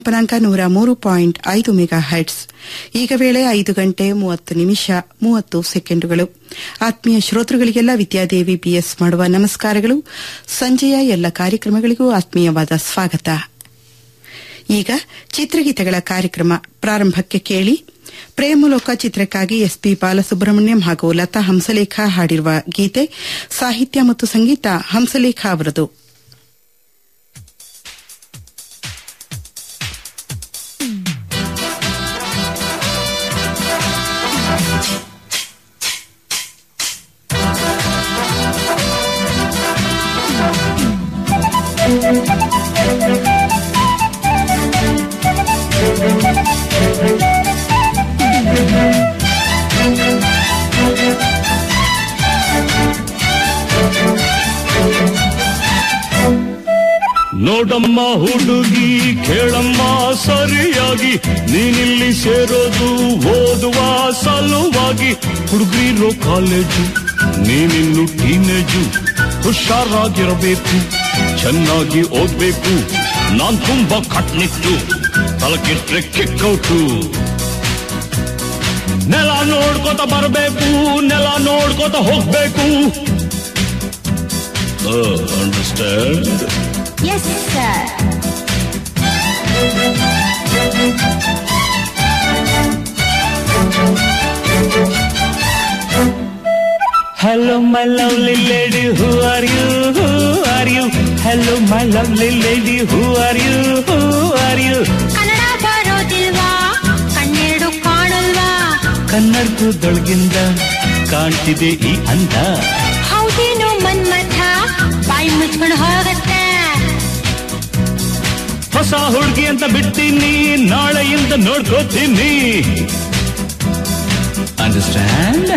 ಪನಾಂಕ ನೂರ ಮೂರು ಪಾಯಿಂಟ್ ಐದು ಮೆಗಾ ಹೈಟ್ಸ್ ಈಗ ವೇಳೆ ಐದು ಗಂಟೆ ಮೂವತ್ತು ನಿಮಿಷ ಮೂವತ್ತು ಸೆಕೆಂಡುಗಳು ಆತ್ಮೀಯ ಶ್ರೋತೃಗಳಿಗೆಲ್ಲ ವಿದ್ಯಾದೇವಿ ಬಿಎಸ್ ಮಾಡುವ ನಮಸ್ಕಾರಗಳು ಸಂಜೆಯ ಎಲ್ಲ ಕಾರ್ಯಕ್ರಮಗಳಿಗೂ ಆತ್ಮೀಯವಾದ ಸ್ವಾಗತ ಈಗ ಚಿತ್ರಗೀತೆಗಳ ಕಾರ್ಯಕ್ರಮ ಪ್ರಾರಂಭಕ್ಕೆ ಕೇಳಿ ಪ್ರೇಮಲೋಕ ಚಿತ್ರಕ್ಕಾಗಿ ಎಸ್ಪಿ ಬಾಲಸುಬ್ರಹ್ಮಣ್ಯಂ ಹಾಗೂ ಲತಾ ಹಂಸಲೇಖ ಹಾಡಿರುವ ಗೀತೆ ಸಾಹಿತ್ಯ ಮತ್ತು ಸಂಗೀತ ಹಂಸಲೇಖ ಅವರದು ನೋಡಮ್ಮ ಹುಡುಗಿ ಕೇಳಮ್ಮ ಸರಿಯಾಗಿ ನೀನಿಲ್ಲಿ ಸೇರೋದು ಓದುವ ಸಲುವಾಗಿ ಹುಡುಗಿರೋ ಕಾಲೇಜು ನೀನಿನ್ನು ಟೀನೇಜು ಹುಷಾರಾಗಿರಬೇಕು ಚೆನ್ನಾಗಿ ಓದ್ಬೇಕು ನಾನ್ ತುಂಬಾ ಕಟ್ನಿಟ್ಟು ತಲಕಿಟ್ರೆ ಕಿಕ್ಕೌಟು ನೆಲ ನೋಡ್ಕೋತ ಬರಬೇಕು ನೆಲ ನೋಡ್ಕೋತ ಹೋಗ್ಬೇಕು understand Yes, sir. Hello, my lovely lady, who are you? Who are you? Hello, my lovely lady, who are you? Who are you? Kannada ಬರೋದಿಲ್ವಾ ಕಣ್ಣೆರಡು ಕಾಣಲ್ವಾ ಕನ್ನಡದೊಳಗಿಂದ ಕಾಣ್ತಿದೆ ಈ ಅಂದ ಹೌದೇನೋ ಮನ್ಮಥ ಬಾಯಿ ಮುಚ್ಕೊಂಡು ಹೋಗತ್ತೆ ಹೊಸ ಹುಡುಗಿ ಅಂತ ಬಿಡ್ತೀನಿ ನಾಳೆಯಿಂದ ನೋಡ್ಕೋತೀನಿ ಅಂಡರ್ಸ್ಟ್ಯಾಂಡ್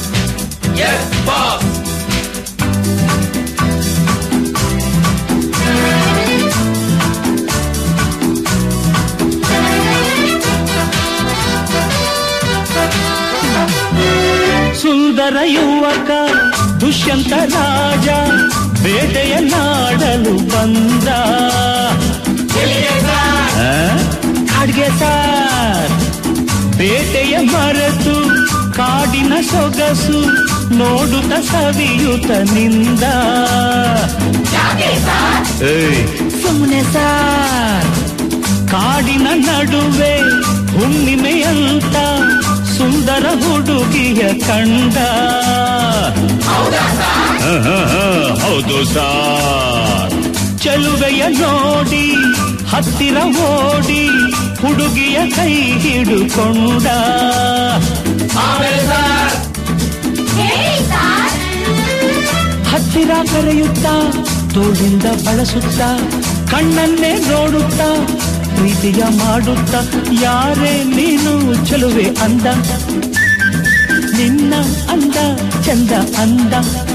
ಸುಂದರ ಯುವಕ ದುಷ್ಯಂತ ರಾಜ ಬೇಟೆಯ ನಾಡಲು ಬಂದ ಆ? ಅಡ್ಗೆ ಸಾರ್ ಬೇಟೆಯ ಮರೆತು ಕಾಡಿನ ಸೊಗಸು ನೋಡುತ್ತ ಸವಿಯುತ್ತ ನಿಂದ ಏಯ್, ಸುಮ್ಮನೆ ಸರ್ ಕಾಡಿನ ನಡುವೆ ಹುಣ್ಣಿಮೆಯಂತ ಸುಂದರ ಹುಡುಗಿಯ ಕಂಡ ಹ, ಹ, ಹ, ಹೌದು ಸಾರ್ ಚೆಲುವೆಯ ನೋಡಿ ಹತ್ತಿರ ಓಡಿ ಹುಡುಗಿಯ ಕೈ ಹಿಡುಕೊಂಡ ಹತ್ತಿರ ಕರೆಯುತ್ತಾ ತೋಳಿಂದ ಬಳಸುತ್ತ ಕಣ್ಣನ್ನೇ ನೋಡುತ್ತಾ ಪ್ರೀತಿಯ ಮಾಡುತ್ತ ಯಾರೇ ನೀನು ಚೆಲುವೆ ಅಂದ ನಿನ್ನ ಅಂದ ಚಂದ ಅಂದ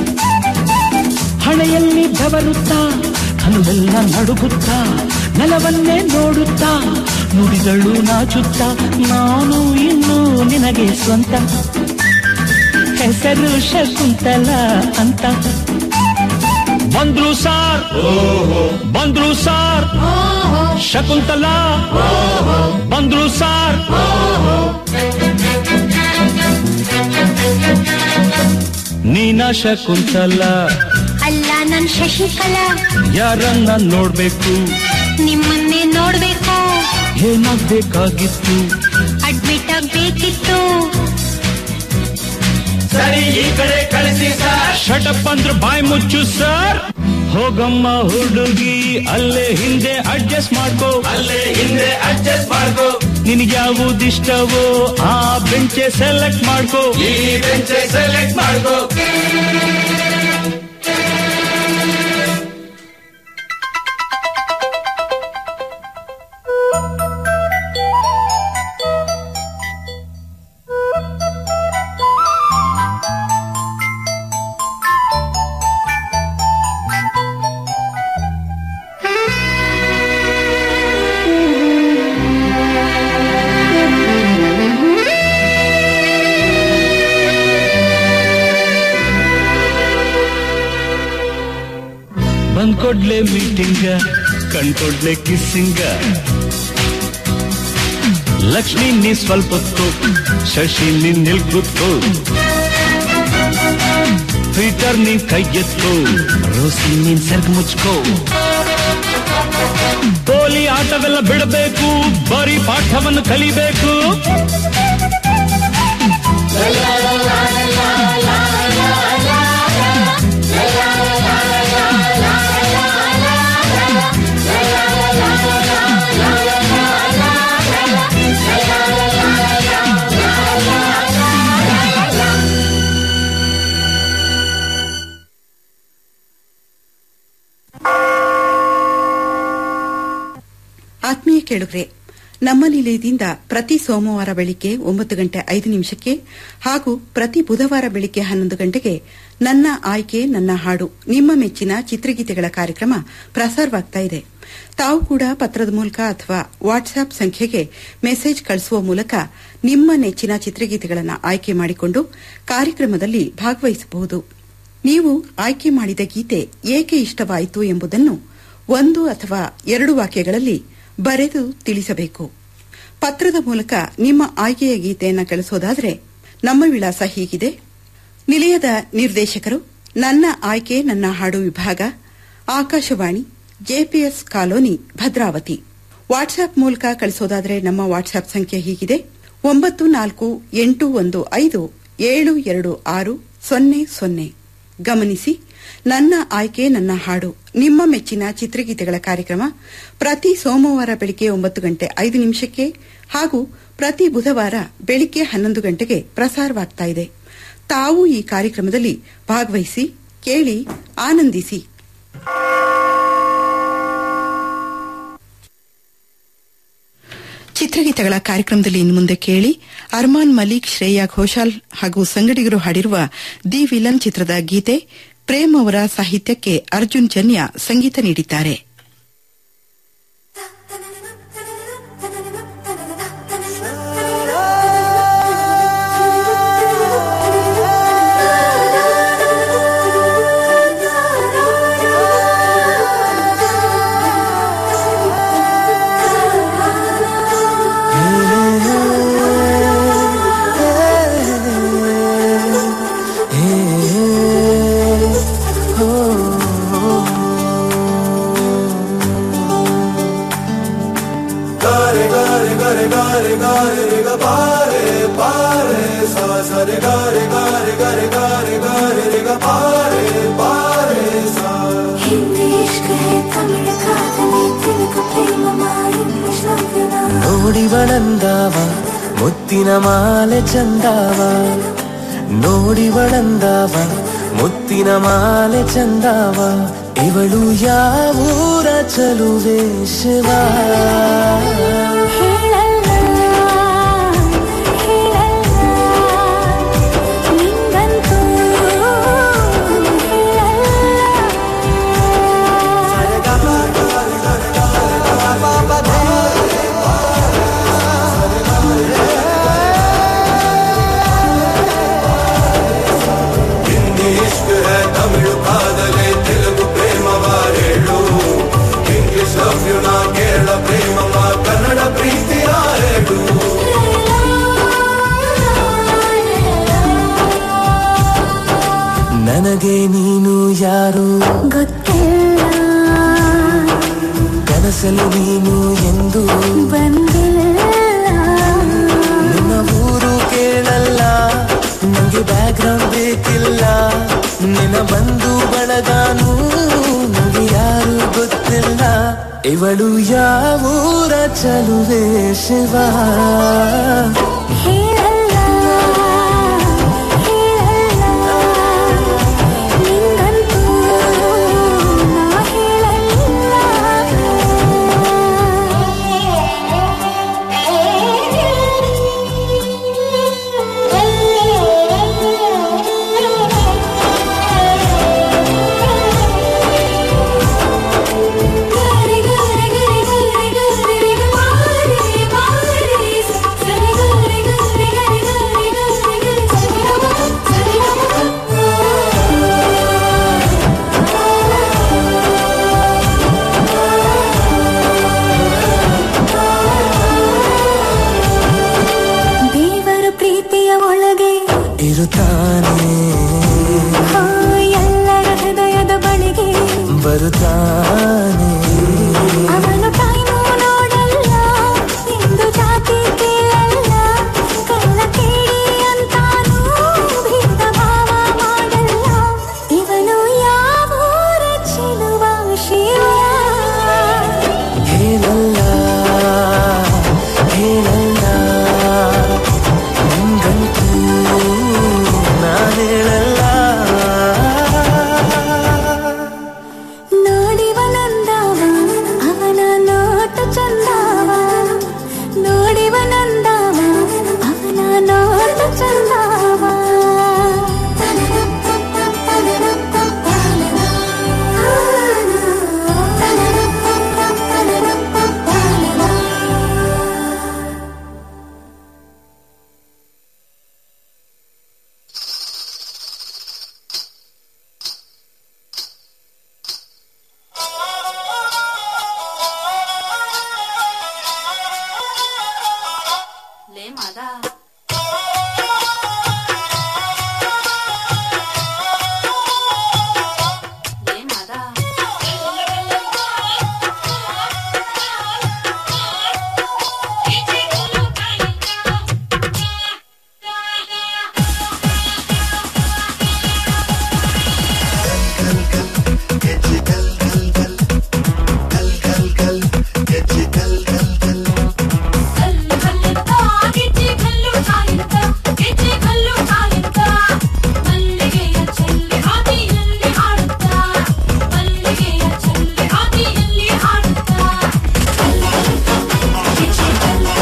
ಹಣೆಯಲ್ಲಿ ಬೆವರುತ್ತಾ ಕನುವೆಲ್ಲ ನಡುಗುತ್ತಾ ನೆಲವನ್ನೇ ನೋಡುತ್ತಾ ನುಡಿಗಳು ನಾಚುತ್ತಾ ನಾನು ಇನ್ನು ನಿನಗೆ ಸ್ವಂತ ಹೆಸರು ಶಕುಂತಲ ಅಂತ ಬಂದ್ರು ಸಾರ್ ಬಂದ್ರು ಸಾರ್ ಶಕುಂತಲ ಬಂದ್ರು ಸಾರ್ ನೀನ ಶಕುಂತಲ ಅಲ್ಲ ನನ್ ಶಶಿಕಲಾ ಯಾರನ್ನ ನೋಡ್ಬೇಕು ನಿಮ್ಮನ್ನೇ ನೋಡ್ಬೇಕು ಏನಾಗ್ಬೇಕಾಗಿತ್ತು ಅಡ್ಮಿಟ್ ಆಗ್ಬೇಕಿತ್ತು ಸರಿ ಈ ಕಡೆ ಕಳಿಸಿ ಸರ್ ಶಟಪ್ ಅಂದ್ರೆ ಬಾಯ್ ಮುಚ್ಚು ಸರ್ ಹೋಗಮ್ಮ ಹುಡುಗಿ ಅಲ್ಲೇ ಹಿಂದೆ ಅಡ್ಜಸ್ಟ್ ಮಾಡ್ಕೋ ಅಲ್ಲೇ ಹಿಂದೆ ಅಡ್ಜಸ್ಟ್ ಮಾಡ್ಕೋ ನಿನಗೆ ಯಾವುದಿಷ್ಟವೋ ಆ ಬೆಂಚೆ ಸೆಲೆಕ್ಟ್ ಮಾಡ್ಕೋ ಈ ಬೆಂಚ್ ಸೆಲೆಕ್ಟ್ ಮಾಡ್ಕೋ ಬಂದ್ಕೊಡ್ಲೆ ಮೀಟಿಂಗ ಕಣ್ಕೊಡ್ಲೆ ಕಿಸ್ಸಿಂಗ ಲಕ್ಷ್ಮಿ ನೀ ಸ್ವಲ್ಪ ಹೊತ್ತು ಶಶಿ ನೀನ್ ನಿಲ್ ಕೂತ್ಕೋ ಪೀಟರ್ ನೀನ್ ಕೈ ಎತ್ಕೋ ರೋಸಿ ನೀನ್ ಸರ್ಗ್ ಮುಚ್ಕೋ ಪೋಲಿ ಆಟವೆಲ್ಲ ಬಿಡಬೇಕು ಬರೀ ಪಾಠವನ್ನು ಕಲಿಬೇಕು ಆತ್ಮೀಯ ಕೇಳುಗ್ರೆ ನಮ್ಮ ನಿಲಯದಿಂದ ಪ್ರತಿ ಸೋಮವಾರ ಬೆಳಿಗ್ಗೆ ಒಂಬತ್ತು ಗಂಟೆ ಐದು ನಿಮಿಷಕ್ಕೆ ಹಾಗೂ ಪ್ರತಿ ಬುಧವಾರ ಬೆಳಿಗ್ಗೆ ಹನ್ನೊಂದು ಗಂಟೆಗೆ ನನ್ನ ಆಯ್ಕೆ ನನ್ನ ಹಾಡು ನಿಮ್ಮ ಮೆಚ್ಚಿನ ಚಿತ್ರಗೀತೆಗಳ ಕಾರ್ಯಕ್ರಮ ಪ್ರಸಾರವಾಗ್ತಾ ಇದೆ ತಾವು ಕೂಡ ಪತ್ರದ ಮೂಲಕ ಅಥವಾ ವಾಟ್ಸ್ಆಪ್ ಸಂಖ್ಯೆಗೆ ಮೆಸೇಜ್ ಕಳಿಸುವ ಮೂಲಕ ನಿಮ್ಮ ನೆಚ್ಚಿನ ಚಿತ್ರಗೀತೆಗಳನ್ನು ಆಯ್ಕೆ ಮಾಡಿಕೊಂಡು ಕಾರ್ಯಕ್ರಮದಲ್ಲಿ ಭಾಗವಹಿಸಬಹುದು ನೀವು ಆಯ್ಕೆ ಮಾಡಿದ ಗೀತೆ ಏಕೆ ಇಷ್ಟವಾಯಿತು ಎಂಬುದನ್ನು ಒಂದು ಅಥವಾ ಎರಡು ವಾಕ್ಯಗಳಲ್ಲಿ ಬರೆದು ತಿಳಿಸಬೇಕು ಪತ್ರದ ಮೂಲಕ ನಿಮ್ಮ ಆಯ್ಕೆಯ ಗೀತೆಯನ್ನು ಕಳಿಸೋದಾದರೆ ನಮ್ಮ ವಿಳಾಸ ಹೀಗಿದೆ ನಿಲಯದ ನಿರ್ದೇಶಕರು ನನ್ನ ಆಯ್ಕೆ ನನ್ನ ಹಾಡು ವಿಭಾಗ Akashvani JPS colony Bhadravati WhatsApp ಮೂಲಕ ಕಳಿಸೋದಾದರೆ ನಮ್ಮ ವಾಟ್ಸ್ಆಪ್ ಸಂಖ್ಯೆ ಹೀಗಿದೆ ಒಂಬತ್ತು ನಾಲ್ಕು ಎಂಟು ಒಂದು ಐದು ಏಳು ಎರಡು ಆರು ಸೊನ್ನೆ ಸೊನ್ನೆ ಗಮನಿಸಿ ನನ್ನ ಆಯ್ಕೆ ನನ್ನ ಹಾಡು ನಿಮ್ಮ ಮೆಚ್ಚಿನ ಚಿತ್ರಗೀತೆಗಳ ಕಾರ್ಯಕ್ರಮ ಪ್ರತಿ ಸೋಮವಾರ ಬೆಳಿಗ್ಗೆ ಒಂಬತ್ತು ಗಂಟೆ ಐದು ನಿಮಿಷಕ್ಕೆ ಹಾಗೂ ಪ್ರತಿ ಬುಧವಾರ ಬೆಳಿಗ್ಗೆ ಹನ್ನೊಂದು ಗಂಟೆಗೆ ಪ್ರಸಾರವಾಗ್ತಾ ಇದೆ ತಾವು ಈ ಕಾರ್ಯಕ್ರಮದಲ್ಲಿ ಭಾಗವಹಿಸಿ ಕೇಳಿ ಆನಂದಿಸಿ ಚಿತ್ರಗೀತೆಗಳ ಕಾರ್ಯಕ್ರಮದಲ್ಲಿ ಇನ್ನು ಮುಂದೆ ಕೇಳಿ ಅರ್ಮಾನ್ ಮಲಿಕ್ ಶ್ರೇಯಾ ಘೋಷಾಲ್ ಹಾಗೂ ಸಂಗಡಿಗರು ಹಾಡಿರುವ ದಿ ವಿಲನ್ ಚಿತ್ರದ ಗೀತೆ ಪ್ರೇಮ್ ಅವರ ಸಾಹಿತ್ಯಕ್ಕೆ ಅರ್ಜುನ್ ಜನ್ಯ ಸಂಗೀತ ನೀಡಿದ್ದಾರೆ gare gare gare gare gare re ga pare pare sa sa re gare gare gare gare gare re ga pare pare sa Hindi ಇಷ್ಕ ಹೇ ತಮಿಳ ಕಾದಲಿ ತಿಲಕ ಪ್ರೇಮ ಮಾಯಿ ಕೃಷ್ಣ ನೋಡಿವಳಂದಾವ ಮುತ್ತಿನ ಮಾಲೆ ಚಂದಾವ ನೋಡಿವಳಂದಾವ ಮುತ್ತಿನ ಮಾಲೆ ಚಂದಾವ ಇವಳು ಯಾವೂರ ಚಲುವೆ ಶಿವ ಹೇಳಲ್ಲ ಹೇಳಲ್ಲ ನಿಂಗಂತೂ ಹಿಂದಿ ಇಷ್ಕ ಹೈ ತಮಿಳು ಕಾದಲೆ ತೆಲುಗು ಪ್ರೇಮವ ಹೇಳು ಇಂಗ್ಲಿಷ್ ಲವ್ ಯು ನಾ ಕೇರಳ ಪ್ರೇಮವ ಕನ್ನಡ ಪ್ರೀತಿಯ ಹೇಳು ನನಗೆ ನೀನು ಯಾರು ಗೊತ್ತಿಲ್ಲ ಕನಸಲು ನೀನು ಎಂದು ಬಂದಿಲ್ಲ ನಿನ್ನ ಊರು ಕೇಳಲ್ಲ ನಂಗೆ ಬ್ಯಾಕ್ಗ್ರೌಂಡ್ ಬೇಕಿಲ್ಲ ನಿನ್ನ ಬಂಧು ಬಳಗಾನು ನಂಗೆ ಯಾರು ಗೊತ್ತಿಲ್ಲ ಇವಳು ಯಾವೂರ ಚಲುವೆ ಶಿವ ಹೇಳಲ್ಲ ಹೇಳಲ್ಲ ನಿಂಗಂತೂ ನಾ ಹೇಳಲ್ಲ ಇರುತ್ತಾನೆ ಆ, ಎಲ್ಲರ ಹೃದಯದ ಬಳಿಗೆ ಬರುತ್ತಾನೆ ಅವನು ಟೈಮು ನೋಡಲ್ಲ ಇಂದು ಜಾತಿ ಕೇಳಲ್ಲ ಕಳ್ಳ ಕೇಳಿ ಅಂತಾನೂ ಭೇದ ಭಾವ ಮಾಡಲ್ಲ ಇವನು ಯಾವ ಊರ ಚೆಲುವ ಶಿವ ಹೇಳಲ್ಲ ಹೇಳಲ್ಲ ನಿಂಗಂತೂ ನಾ ಹೇಳಲ್ಲ ನೋಡಿವನಂದವ ಅವನ ನೋಟ ಚಂದವ ನೋಡಿವನಂದವ ಅವನ ನೋಟ ಚಂದವ ಲೇ ಮಗ ಲೇ ಮಗ ಕಲ್ಲು ಕಲ್ಲಿಂದ ಗಿಜ್ಜಿ ಕಲ್ಲು ಕಾಲಿಂದ ಗಿಜ್ಜಿ ಕಲ್ಲು ಕಾಲಿಂದ ಮಲ್ಲಿಗೆಯ ಚೆಲ್ಲಿ ಹಾದಿಯಲ್ಲಿ ಹಾಡುತ್ತಾ ಮಲ್ಲಿಗೆಯ ಚೆಲ್ಲಿ ಹಾದಿಯಲ್ಲಿ ಹಾಡುತ್ತಾ ಗಿಜ್ಜಿ ಕಲ್ಲು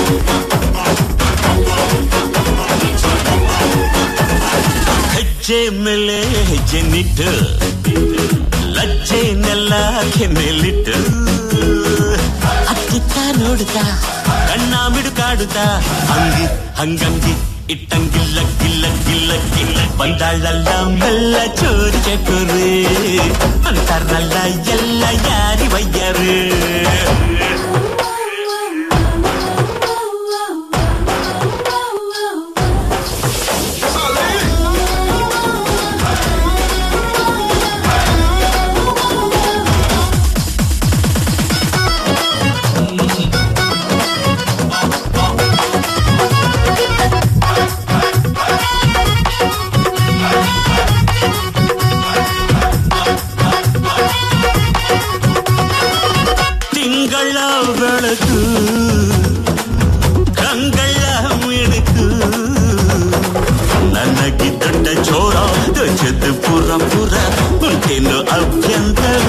ಹೆಜ್ಜೆ ಮೇಲೆ ಹೆಜ್ಜೆ ನಿಟ್ಟು ಲಜ್ಜೆನೆಲ್ಲ ಕೆನ್ನೆಲಿಟ್ಟು ಅತ್ತಿತ್ತ ನೋಡುತ್ತಾ ಕಣ್ಣ ಮಿಡುಕಾಡುತ್ತಾ ಹಂಗಿ ಹಂಗಂಗಿ ಇಟ್ಟಂಗಿಲ್ಲ ಗಿಲ್ಲ ಗಿಲ್ಲ ಗಿಲ್ಲ ಬಂದಾಳಲ್ಲ ಮೆಲ್ಲ ಚೋರಿ ಚಕೋರಿ ಅಂತಾರಲ್ಲ ಎಲ್ಲ ಯಾರಿ ವಯ್ಯರು ತಿಂಗಳ ಬೆಳಕು ಕಂಗಳ ಮಿಣುಕು ನನಗೆ ದೊಡ್ಡ ಚೋರ ದೊಡ್ಡದು ಪುರ ಪುರ ಉಂಟೇನು ಅಭ್ಯಂತರ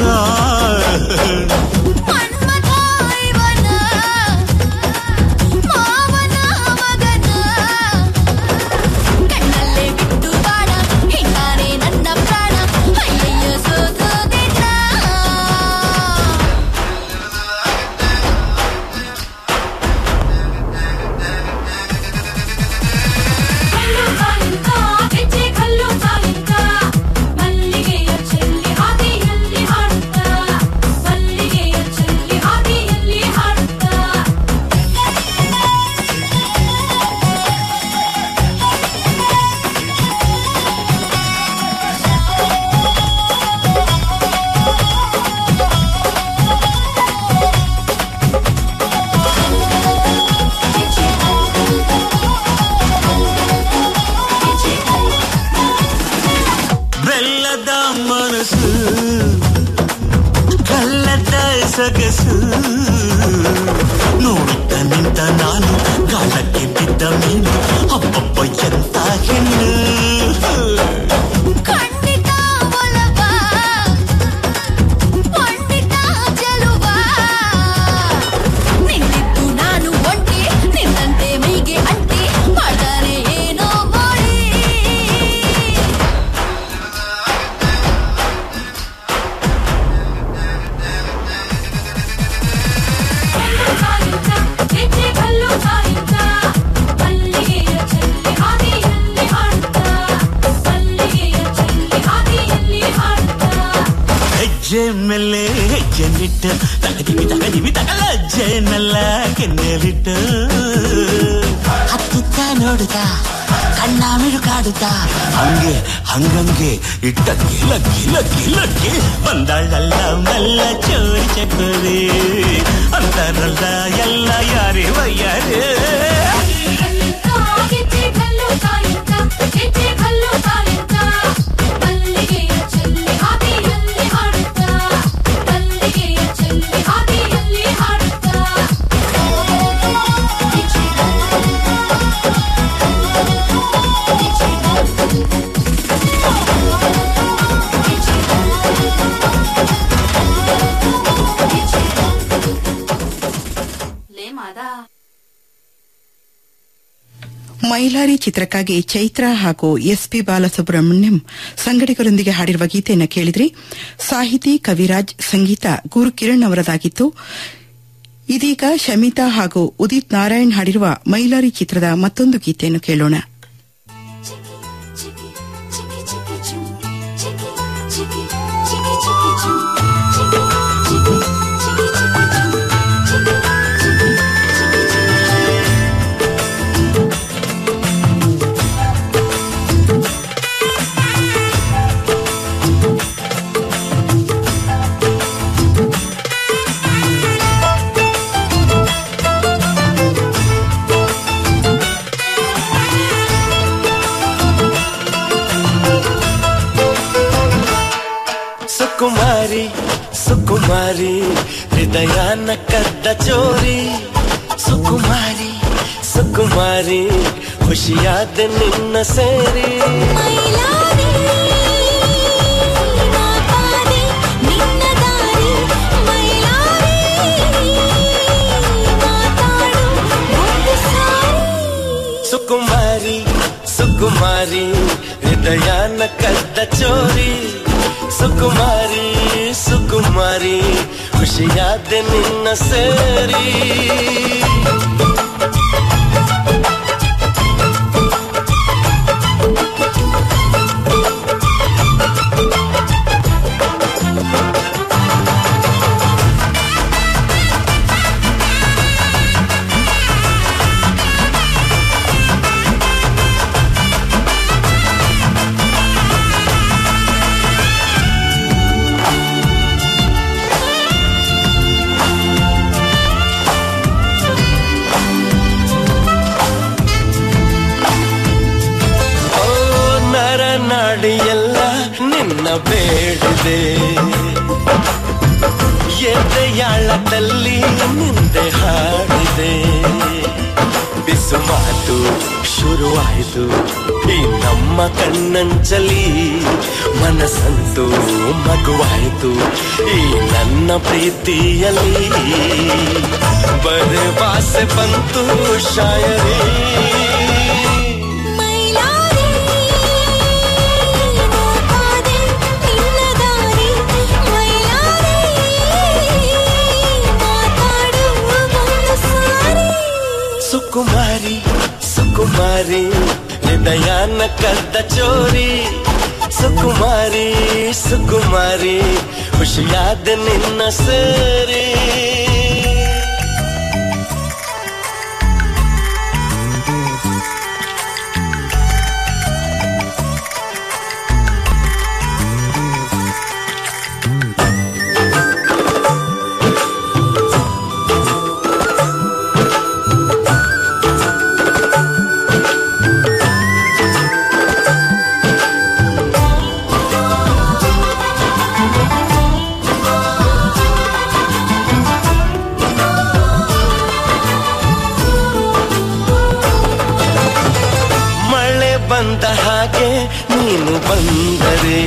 ಕಣ್ಣಲ್ಲೇ ಬಿಟ್ಟು ಬಾಣ ಹೆಣ್ಣಾನೆ ನನ್ನ ಪ್ರಾಣ ಅಯ್ಯಯ್ಯೋ ಸೋತೋದಿಲ್ಲ ಕಲ್ಲು ಕಾಲಿಂದ ಗೆಜ್ಜೆ ಕಲ್ಲು ಕಾಲಿಂದ ಮಲ್ಲಿಗೆಯ ಚೆಲ್ಲಿ ಹಾದಿಯಲ್ಲಿ ಹಾಡುತ್ತಾ ಮಲ್ಲಿಗೆಯ ಚೆಲ್ಲಿ ಹಾದಿಯಲ್ಲಿ ಹಾಡುತ್ತಾ ಬೆಲ್ಲದ ಮನಸ್ಸು ಕಲ್ಲದ ಸೊಗಸು ನೋಡುತ್ತ ನಿಂತ ನಾನು ಗಾಳಕ್ಕೆ ಬಿದ್ದ ಮೀನು ಅಪ್ಪಪ್ಪ ಎಂತ ಹೆಣ್ಣು ಖಂಡಿತ ಒಲವ ಪಂಡಿತ ಚೆಲುವ ನಿನ್ನಿತ್ತು ನಾನು ಒಂಟಿ ನಿನ್ನಂತೆ ಮೈಗೆ ಅಂಟಿ ಮಾಡ್ತಾರೆ ಏನೋ ಮಾಡಿ ಕಲ್ಲು ಕಾಲಿಂದ ಗೆಜ್ಜೆ ಕಲ್ಲು ಕಾಲಿಂದ ಮಲ್ಲಿಗೆಯ ಚೆಲ್ಲಿ ಹಾದಿಯಲ್ಲಿ ಹಾಡುತ್ತಾ ಮಲ್ಲಿಗೆಯ ಚೆಲ್ಲಿ ಹಾದಿಯಲ್ಲಿ ಹಾಡುತ್ತಾ ಹೆಜ್ಜೆ ಮೇಲೆ ಹೆಜ್ಜೆ ನಿಟ್ಟು ತಗದಿವಿ ತಗದಿವಿ ತಗಲಜ್ಜೆನೆಲ್ಲ ಕೆನ್ನೆಲಿಟ್ಟು ಹತ್ತಿತ್ತ ನೋಡುತ್ತ ಕಣ್ಣ ಮಿಡುಕಾಡುತ್ತ ಹಂಗೆ ಹಂಗಂಗೆ ಇಟ್ಟಂಗೆ ಲಗ್ಗಿ ಲಗ್ಗಿ ಲಗ್ಗಿ ಬಂದಳಲ್ಲ ಮೆಲ್ಲ ಚೋರಿ ಚಕೋರಿ ಅಂತಾರಲ್ಲ ಎಲ್ಲ ಯಾರೇ ವಯ್ಯಾರೇ ಗೆಜ್ಜೆ ಕಲ್ಲು ಕಾಯುತ್ತ ಗೆಜ್ಜೆ ಕಲ್ಲು ಕಾಯುತ್ತ ಮಲ್ಲಿಗೆಯ ಚೆಲ್ಲಿ ಹಾದಿಯಲ್ಲಿ ಹಾಡುತ್ತ ಮಲ್ಲಿಗೆಯ ಚೆಲ್ಲಿ ಹಾದಿಯಲ್ಲಿ ಹಾಡುತ್ತ ಗೆಜ್ಜೆ ಲೇ ಮಾದ ಮೈಲಾರಿ ಚಿತ್ರಕ್ಕಾಗಿ ಚೈತ್ರ ಹಾಗೂ ಎಸ್ ಪಿ ಬಾಲಸುಬ್ರಹ್ಮಣ್ಯಂ ಸಂಗಡಿಗರೊಂದಿಗೆ ಹಾಡಿರುವ ಗೀತೆಯನ್ನು ಕೇಳಿದ್ರಿ ಸಾಹಿತಿ ಕವಿರಾಜ್ ಸಂಗೀತ ಗುರು ಕಿರಣ್ ಅವರದಾಗಿತ್ತು ಇದೀಗ ಶಮಿತಾ ಹಾಗೂ ಉದಿತ್ ನಾರಾಯಣ್ ಹಾಡಿರುವ ಮೈಲಾರಿ ಚಿತ್ರದ ಮತ್ತೊಂದು ಗೀತೆಯನ್ನು ಕೇಳೋಣ ಸುಕುಮಾರಿ ಸುಕುಮಾರಿ ಹೃದಯನ ಕದ್ದ ಚೋರಿ ಸುಕುಮಾರಿ ಸುಕುಮಾರಿ ಖುಷಿಯಾದ ನಿನ್ನ ಸೇರಿ ಮೈಲಾರಿ ಮಾತಾಡಿ ನಿನ್ನ ದಾರಿ ಮೈಲಾರಿ ಮಾತಾಡು ಒಂದು ಸಾರಿ ಸುಕುಮಾರಿ ಸುಕುಮಾರಿ ಹೃದಯನ ಕದ್ದ ಚೋರಿ ಸುಕುಮಾರಿ ಸುಕುಮಾರಿ ಖುಷಿಯಾದ ನಿನ್ನ ಸೇರಿ ಓ ನರನಾಡಿಯೆಲ್ಲ ನಿನ್ನ ಬೇಡಿದೆ ಎದೆಯಾಳದಲ್ಲಿ ನಿಂದೆ ಹಾಡಿದೆ ಬಿಸು ಮಾತು ಶುರುವಾಯಿತು ಈ ನಮ್ಮ ಕಣ್ಣಂಚಲಿ ಮನಸ್ಸಂತೂ ಮಗುವಾಯಿತು ಈ ನನ್ನ ಪ್ರೀತಿಯಲ್ಲಿ ಬರವಾಸೆ ಬಂತು ಶಾಯರಿ ಮೈಲಾರಿ ಮಾತಾಡಿ ನಿನ್ನ ದಾರಿ ಮೈಲಾರಿ ಮಾತಾಡು ಒಂದು ಸಾರಿ ಸುಕುಮಾರಿ ಸುಕುಮಾರಿ ಹೃದಯನ ಕದ್ದ ಚೋರಿ ಸುಕುಮಾರಿ ಸುಕುಮಾರಿ ಖುಷಿಯಾದ ನಿನ್ನ ಸೇರಿ ಮಳೆ ಬಂದ ಹಾಗೆ ನೀನು ಬಂದರೆ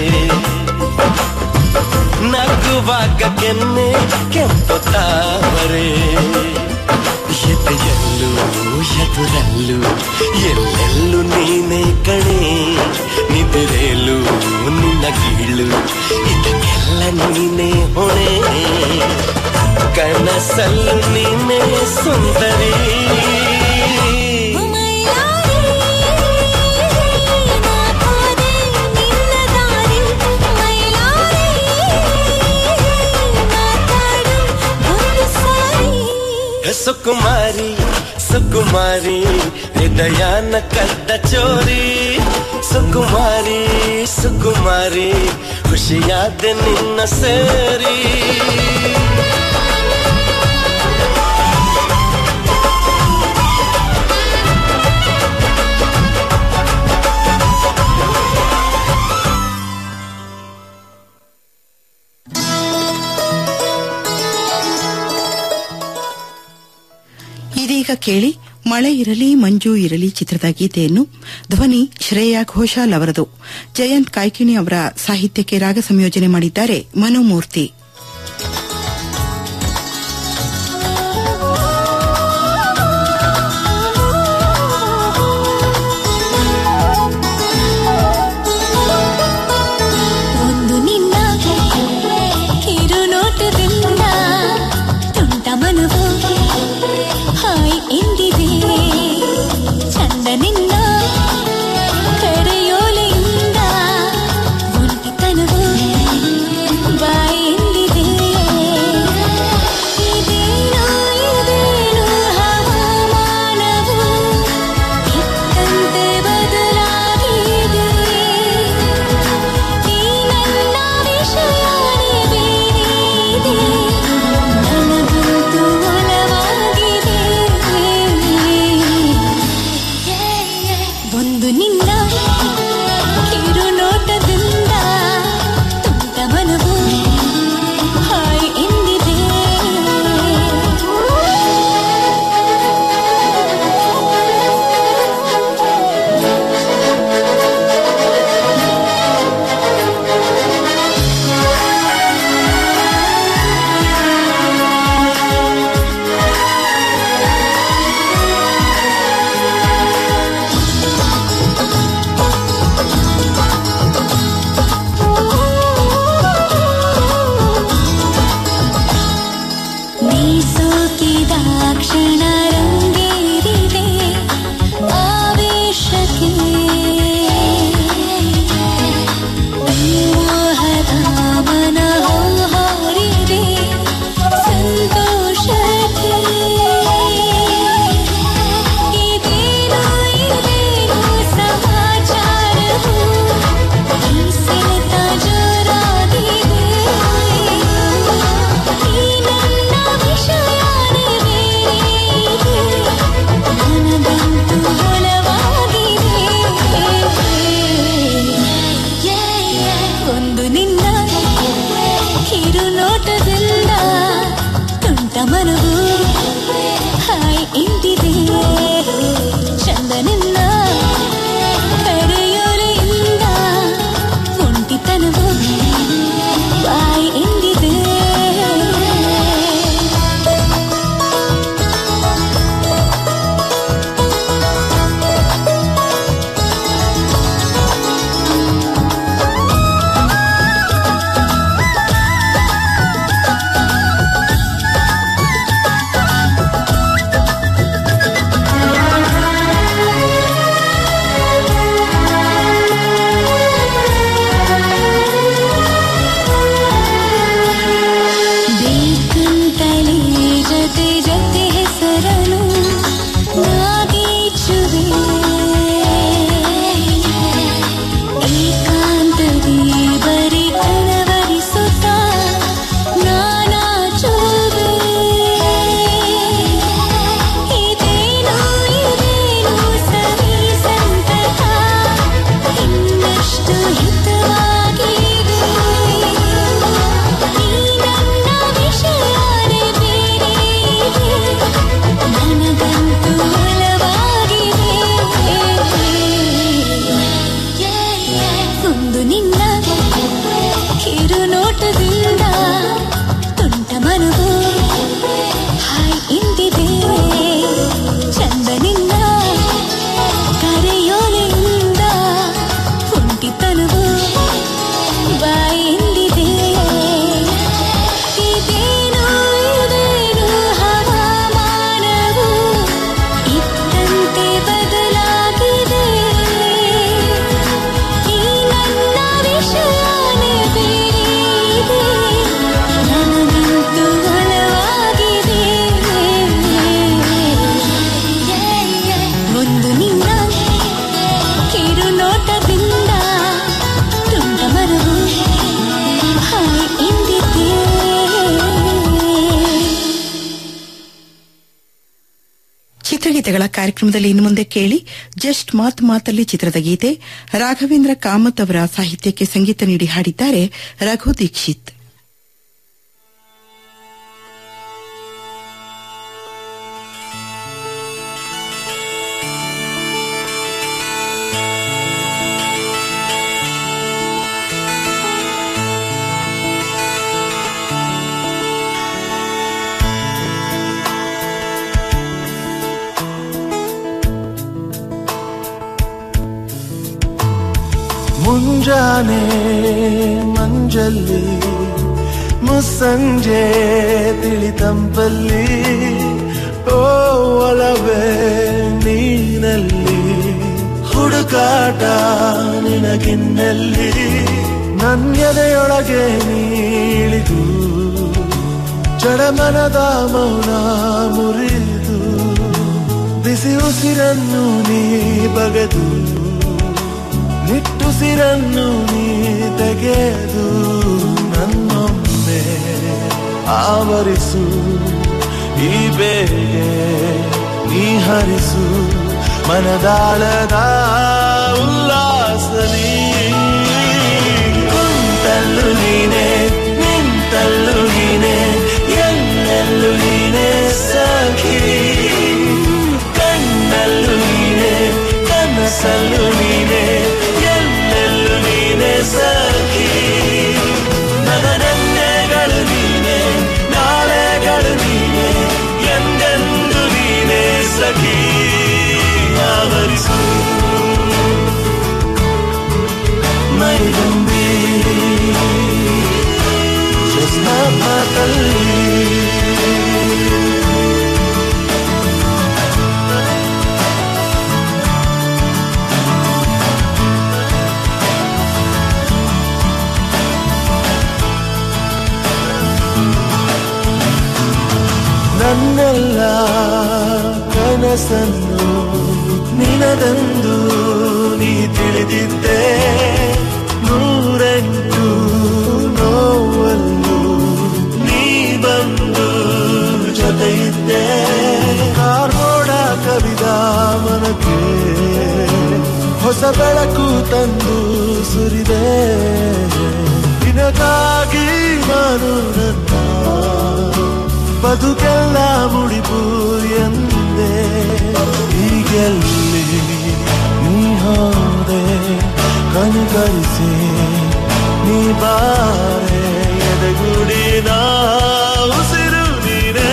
ನಗುವಾಗ ಕೆನ್ನೆ ಕೆಂಪು ತಾವರೆ ಎದೆಯಲ್ಲೂ ಎದುರಲ್ಲೂ ಎಲ್ಲೆಲ್ಲೂ ನೀನೇ ಕಣೆ ನಿದಿರೇಲು ನಿನ್ನ ಗೀಳು ಇದಕ್ಕೆಲ್ಲ ನೀನೇ ಹೊಣೆ ಕನಸಲ್ಲೂ ನೀನೇ ಸುಂದರಿ ಮೈಲಾರಿ ಮಾತಾಡಿ ನಿನ್ನ ದಾರಿ ಮೈಲಾರಿ ಮಾತಾಡು ಒಂದು ಸಾರಿ ಸುಕುಮಾರಿ ಸುಕುಮಾರಿ ಹೃದಯನ ಕದ್ದ ಚೋರಿ ಸುಕುಮಾರಿ ಸುಕುಮಾರಿ ಖುಷಿಯಾದ ನಿನ್ನ ಸೇರಿ ಇದೀಗ ಕೇಳಿ ಮಳೆ ಇರಲಿ ಮಂಜು ಇರಲಿ ಚಿತ್ರದ ಗೀತೆಯನ್ನು ಧ್ವನಿ ಶ್ರೇಯಾ ಘೋಷಾಲ್ ಅವರದು ಜಯಂತ್ ಕಾಯ್ಕಿಣಿ ಅವರ ಸಾಹಿತ್ಯಕ್ಕೆ ರಾಗ ಸಂಯೋಜನೆ ಮಾಡಿದ್ದಾರೆ ಮನೋಮೂರ್ತಿ ಒಂದು ನಿನ್ನ ಕಿರುನೋಟದಿಂದ ತುಂಟ ಮನವು ಹಾಯ್ ಎಂದಿದೆ ಚಂದ ನಿನ್ನ ಕರೆಯೋಲೆಯಿಂದ ಒಂಟಿತನವು ಬಾಯ್ ಎಂದಿದೆ ಚಿತ್ರಗೀತೆಗಳ ಕಾರ್ಯಕ್ರಮದಲ್ಲಿ ಇನ್ನು ಮುಂದೆ ಕೇಳಿ ಜಸ್ಟ್ ಮಾತ್ ಮಾತಲ್ಲಿ ಚಿತ್ರದ ಗೀತೆ ರಾಘವೇಂದ್ರ ಕಾಮತ್ ಅವರ ಸಾಹಿತ್ಯಕ್ಕೆ ಸಂಗೀತ ನೀಡಿ ಹಾಡಿದ್ದಾರೆ ರಘು ದೀಕ್ಷಿತ್ ಮುಂಜಾನೆ ಮಂಜಲ್ಲಿ ಮುಸ್ಸಂಜೆ ತಿಳಿತಂಪಲ್ಲಿ ಓ ಒಲವೇ ನೀನಲ್ಲಿ ಹುಡುಕಾಟ ನಿನಗಿನ್ನಲ್ಲಿ ನನ್ಯದೆಯೊಳಗೆ ನೀಳಿದು ಜಡಮನದ ಮೌನ ಮುರಿದು ಬಿಸಿ ಉಸಿರನ್ನು ನೀ ಬಗೆದು ನಿಟ್ಟುಸಿರನ್ನು ನೀ ತೆಗೆದು ನನ್ನೊಮ್ಮೆ ಆವರಿಸು ಈ ಬೇಗೆ ನೀ ಹರಿಸು ಮನದಾಳದ ಉಲ್ಲಾಸಲಿ ಕುಂತಲ್ಲು ನೀನೆ ನಿಂತಲ್ಲು ನೀನೆ ಎಲ್ಲೆಲ್ಲು ನೀನೆ ಸಖಿ ಕಣ್ಣಲ್ಲೂ ನೀನೆ ಕನಸಲ್ಲೂ ನೀನೆ ಎಲ್ಲೆಲ್ಲೂ ನೀನೆ ಸಖಿ ನನ್ನ ನೆನ್ನೆಗಳು ನೀನೆ ನಾಳೆಗಳು ನೀನೆ ಎಂದೆಂದು ನೀನೆ ಸಖಿ ಆವರಿಸು ಮೈದುಂಬಿ ಜಸ್ನ ಮಾತಲ್ಲಿ ನನ್ನೆಲ್ಲ ಕನಸನ್ನು ನಿನದಂದು ನೀ ತಿಳಿದಿದ್ದೆ ನೂರೆಂಟು ನೋವಲ್ಲೂ ನೀ ಬಂದು ಜೊತೆಯಿದ್ದೆ ಕಾರ್ಮೋಡ ಕವಿದ ಮನಕ್ಕೆ ಹೊಸ ಬೆಳಕು ತಂದು ಸುರಿದೆ ನಿನಗಾಗಿ ನಾನು ನನ್ನ ಬದುಕೆಲ್ಲ ಮುಡಿಪು ಎಂದೆ ಹೀಗೆಲ್ಲಿ ನೀ ಹೋದೆ ಕನಿಕರಿಸಿ ನೀ ಬಾರೆ ಎದೆಗುಡಿನ ಉಸಿರು ನೀನೆ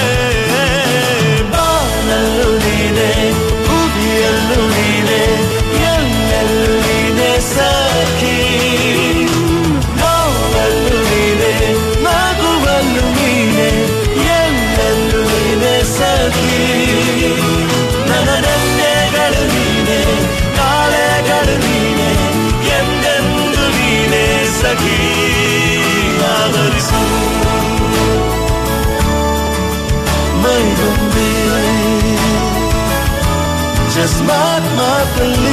ಬಾನಲ್ಲೂ ನೀನೆ ಹುದಿಯಲ್ಲೂ ನೀನೆ ಎಲ್ಲೆಲ್ಲೂ ನೀನೆ ಸಖಿ ನೋವಲ್ಲೂ ನೀನೆ ನಗುವಲ್ಲೂ ನೀನೆ ಎಲ್ಲೆಲ್ಲೂ ನೀನೆ ಸಖಿ ನನ್ನ ನೆನ್ನೆಗಳು ನೀನೆ ನಾಳೆಗಳು ನೀನೆ ಎಂದೆಂದು ನೀನೆ ಸಖಿ ಆವರಿಸು ಮೈದುಂಬಿ just ಮಾತ್ ಮಾತಲ್ಲಿ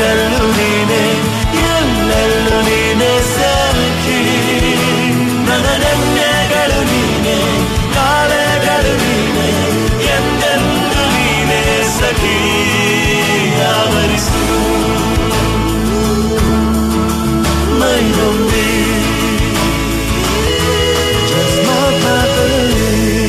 ಎಲ್ಲೆಲ್ಲೂ ನೀನೆ ಎಲ್ಲೆಲ್ಲೂ ನೀನೆ ಸಖಿ ನನ್ನ ನೆನ್ನೆಗಳು ನೀನೆ ಕಾಳೆಗಳು ನೀನೆ ಎಂದೆಂದು ನೀನೆ ಸಖಿ ಆವರಿಸು ಮೈನೊಂದಿ just ಮಾತಾಡಲಿ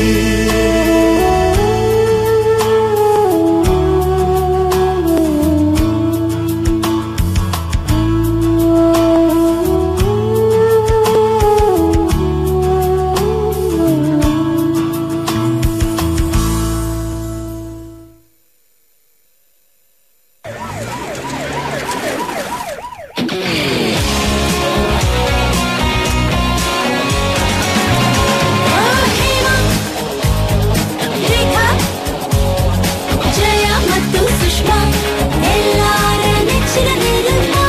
ಹೇಮಾ, ರೇಖಾ, ಜಯ ಮತ್ತು ಸುಷ್ಮಾ ಎಲ್ಲಾರ ನೆಚ್ಚಿನ ನಿರ್ಮಾ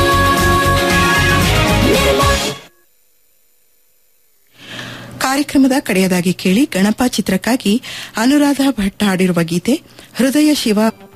ನಿರ್ಮಾ ಕಾರ್ಯಕ್ರಮದ ಕಡೆಯದಾಗಿ ಕೇಳಿ ಗಣಪ ಚಿತ್ರಕ್ಕಾಗಿ ಅನುರಾಧ ಭಟ್ ಹಾಡಿರುವ ಗೀತೆ ಹೃದಯ ಶಿವ